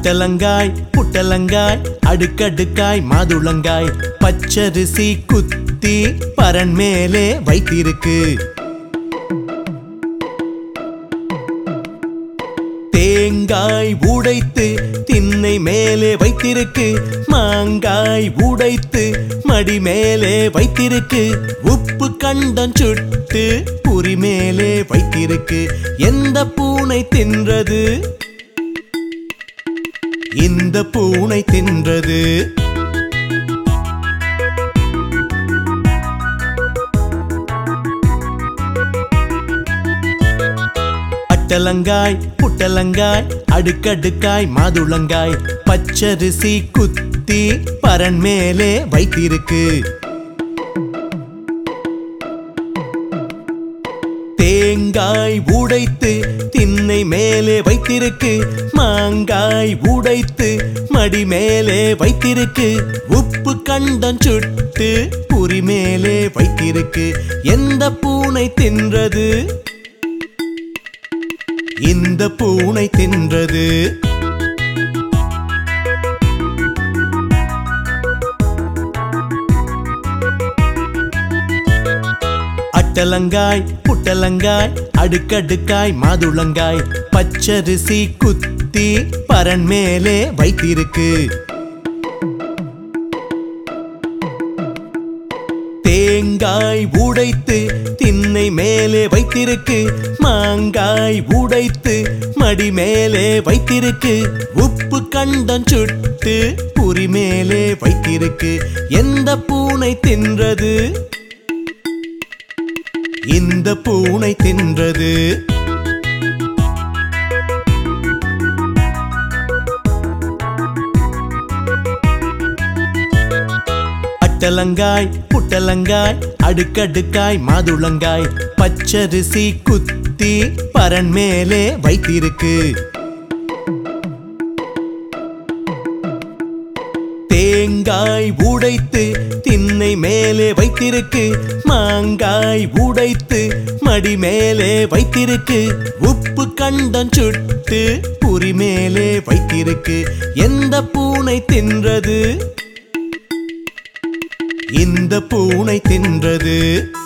அட்டலங்காய் புட்டலங்காய் அடுக்கடுக்காய் மாதுளங்காய் பச்சரிசி குத்தி பரன் மேலே வைத்திருக்கு தேங்காய் உடைத்து திண்ணை மேலே வைத்திருக்கு மாங்காய் உடைத்து மடி மேலே வைத்திருக்கு உப்பு கண்டம் சுட்டு புரி மேலே வைத்திருக்கு எந்த பூனை தின்றது இந்த பூனை தின்றது அட்டலங்காய் புட்டலங்காய் அடுக்கடுக்காய் மாதுளங்காய் பச்சரிசி குத்தி பரன் மேலே வைத்திருக்கு தேங்காய் உடைத்து திண்ணை மேலே வைத்திருக்கு மாங்காய் உடைத்து மடி மேலே வைத்திருக்கு உப்பு கண்டம் சுட்டு புரி மேலே வைத்திருக்கு எந்த பூனை தின்றது இந்த பூனை தின்றது அட்டலங்காய் புட்டலங்காய் அடுக்கடுக்காய் மாதுளங்காய் பச்சரிசி குத்தி பரன் மேலே வைத்திருக்கு தேங்காய் உடைத்து திண்ணை மேலே வைத்திருக்கு மாங்காய் உடைத்து மடி மேலே வைத்திருக்கு உப்பு கண்டம் சுட்டு புரி மேலே வைத்திருக்கு எந்த பூனை தின்றது இந்த பூனை தின்றது அட்டலங்காய் புட்டலங்காய் அடுக்கடுக்காய் மாதுளங்காய் பச்சரிசி குத்தி பரன் மேலே வைத்திருக்கு தேங்காய் உடைத்து திண்ணை மேலே வைத்திருக்கு மாங்காய் உடைத்து மடி மேலே வைத்திருக்கு உப்பு கண்டம் சுட்டு புரி மேலே வைத்திருக்கு எந்த பூனை தின்றது இந்த பூனை தின்றது